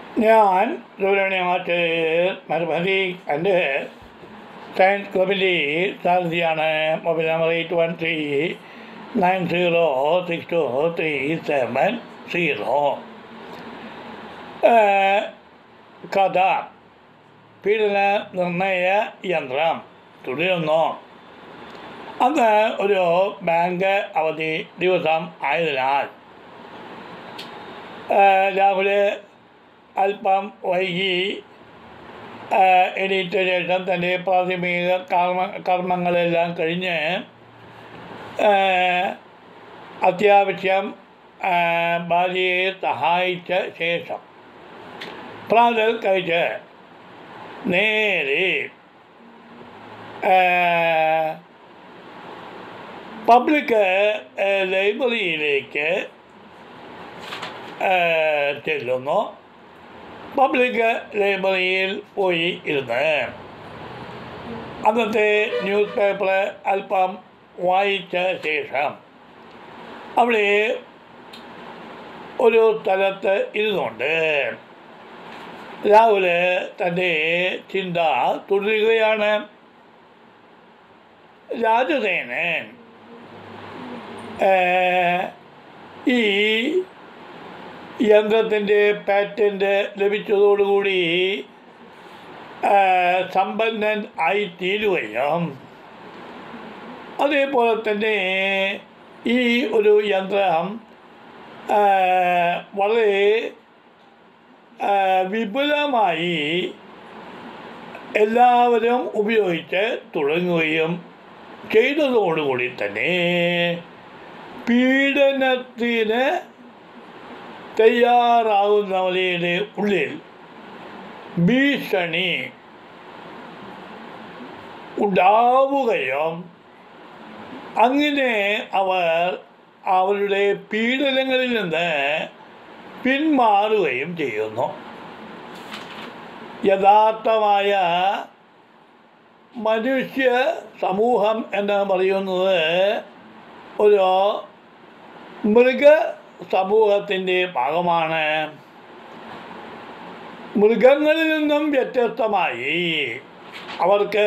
ഞാൻ സുബ്രഹ്മണ്യമാറ്റ് മരമതി എൻ്റെ സയൻസ് ക്ലബിൻ്റെ സാരഥിയാണ് mobile number eight one three nine zero six two three seven zero കഥ പീഡന നിർണയ യന്ത്രം തുടരുന്നു അന്ന് ഒരു ബാങ്ക് അവധി ദിവസം ആയതിനാൽ രാവിലെ അല്പം വൈകി എണീറ്റ ശേഷം തൻ്റെ പ്രാഥമിക കർമ്മ കർമ്മങ്ങളെല്ലാം കഴിഞ്ഞ് അത്യാവശ്യം ഭാര്യയെ സഹായിച്ച ശേഷം പ്രാതൽ കഴിച്ച് നേരെ പബ്ലിക് ലൈബ്രറിയിലേക്ക് ചെല്ലുന്നു പബ്ലിക് ലൈബ്രറിയിൽ പോയി ഇരുന്ന് അന്നത്തെ ന്യൂസ് പേപ്പർ അല്പം വായിച്ച ശേഷം അവിടെ ഒരു സ്ഥലത്ത് ഇരുന്നുകൊണ്ട് രാവിലെ തൻ്റെ ചിന്ത തുടരുകയാണ് രാജസേനൻ ഈ യന്ത്രത്തിൻ്റെ പാറ്റൻ്റ് ലഭിച്ചതോടുകൂടി സമ്പന്നൻ ആയി തീരുകയും അതേപോലെ തന്നെ ഈ ഒരു യന്ത്രം വളരെ വിപുലമായി എല്ലാവരും ഉപയോഗിച്ച് തുടങ്ങുകയും ചെയ്തതോടുകൂടി തന്നെ പീഡനത്തിന് തയ്യാറാകുന്നവരുടെ ഉള്ളിൽ ഭീഷണി ഉണ്ടാവുകയും അങ്ങനെ അവർ അവരുടെ പീഡനങ്ങളിൽ നിന്ന് പിന്മാറുകയും ചെയ്യുന്നു യഥാർത്ഥമായ മനുഷ്യ സമൂഹം എന്ന് പറയുന്നത് ഒരു മൃഗ സമൂഹത്തിൻ്റെ ഭാഗമാണ് മൃഗങ്ങളിൽ നിന്നും വ്യത്യസ്തമായി അവർക്ക്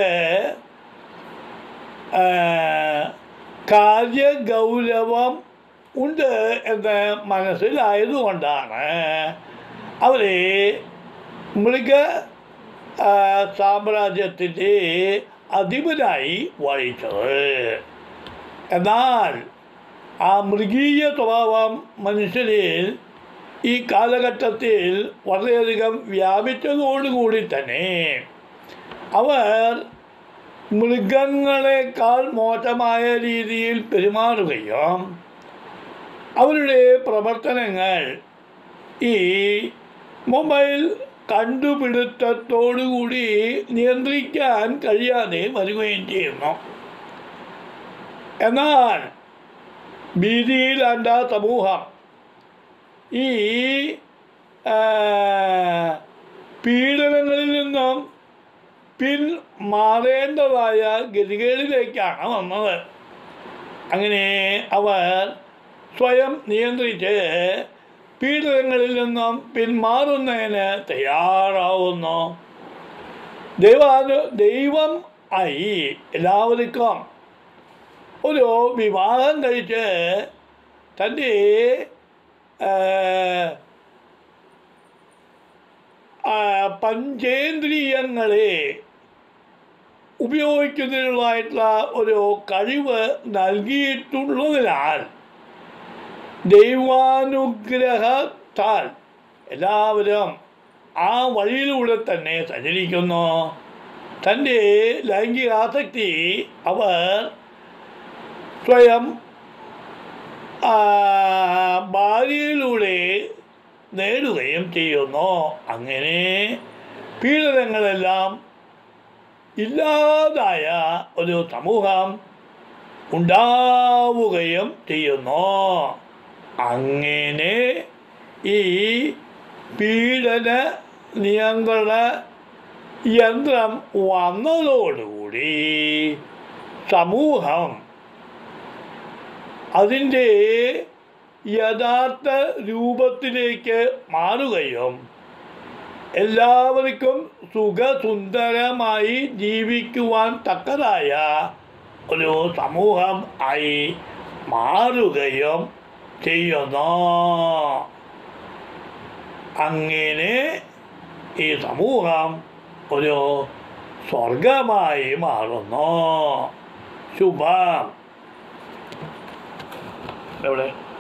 കാര്യഗൗരവം ഉണ്ട് എന്ന് മനസ്സിലായതുകൊണ്ടാണ് അവരെ മൃഗ സാമ്രാജ്യത്തിൻ്റെ അധിപനായി വഹിച്ചത് എന്നാൽ ആ മൃഗീയ സ്വഭാവം മനുഷ്യരിൽ ഈ കാലഘട്ടത്തിൽ വളരെയധികം വ്യാപിച്ചതോടുകൂടി തന്നെ അവർ മൃഗങ്ങളെക്കാൾ മോശമായ രീതിയിൽ പെരുമാറുകയും അവരുടെ പ്രവർത്തനങ്ങൾ ഈ മൊബൈൽ കണ്ടുപിടുത്തത്തോടുകൂടി നിയന്ത്രിക്കാൻ കഴിയാതെ വരികയും ചെയ്യുന്നു എന്നാൽ ഭീതിയിലാണ്ട സമൂഹം ഈ പീഡനങ്ങളിൽ നിന്നും പിന്മാറേണ്ടതായ ഗതികേടിലേക്കാണ് വന്നത് അങ്ങനെ അവർ സ്വയം നിയന്ത്രിച്ച് പീഡനങ്ങളിൽ നിന്നും പിന്മാറുന്നതിന് തയ്യാറാവുന്നു ദൈവാനു ദൈവം ആയി എല്ലാവർക്കും ഒരു വിവാഹം കഴിച്ച് തൻ്റെ പഞ്ചേന്ദ്രിയങ്ങളെ ഉപയോഗിക്കുന്നതിനുള്ളതായിട്ടുള്ള ഒരു കഴിവ് നൽകിയിട്ടുള്ളതിനാൽ ദൈവാനുഗ്രഹത്താൽ എല്ലാവരും ആ വഴിയിലൂടെ തന്നെ സഞ്ചരിക്കുന്നു തൻ്റെ ലൈംഗികാസക്തി അവർ സ്വയം ഭാര്യയിലൂടെ നേടുകയും ചെയ്യുന്നു അങ്ങനെ പീഡനങ്ങളെല്ലാം ഇല്ലാതായ ഒരു സമൂഹം ഉണ്ടാവുകയും ചെയ്യുന്നു അങ്ങനെ ഈ പീഡന നിയന്ത്രണ യന്ത്രം വന്നതോടുകൂടി സമൂഹം അതിൻ്റെ യഥാർത്ഥ രൂപത്തിലേക്ക് മാറുകയും എല്ലാവർക്കും സുഖസുന്ദരമായി ജീവിക്കുവാൻ തക്കതായ ഒരു സമൂഹം ആയി മാറുകയും ചെയ്യുന്നു അങ്ങനെ ഈ സമൂഹം ഒരു സ്വർഗമായി മാറുന്നു ശുഭം എവിടെ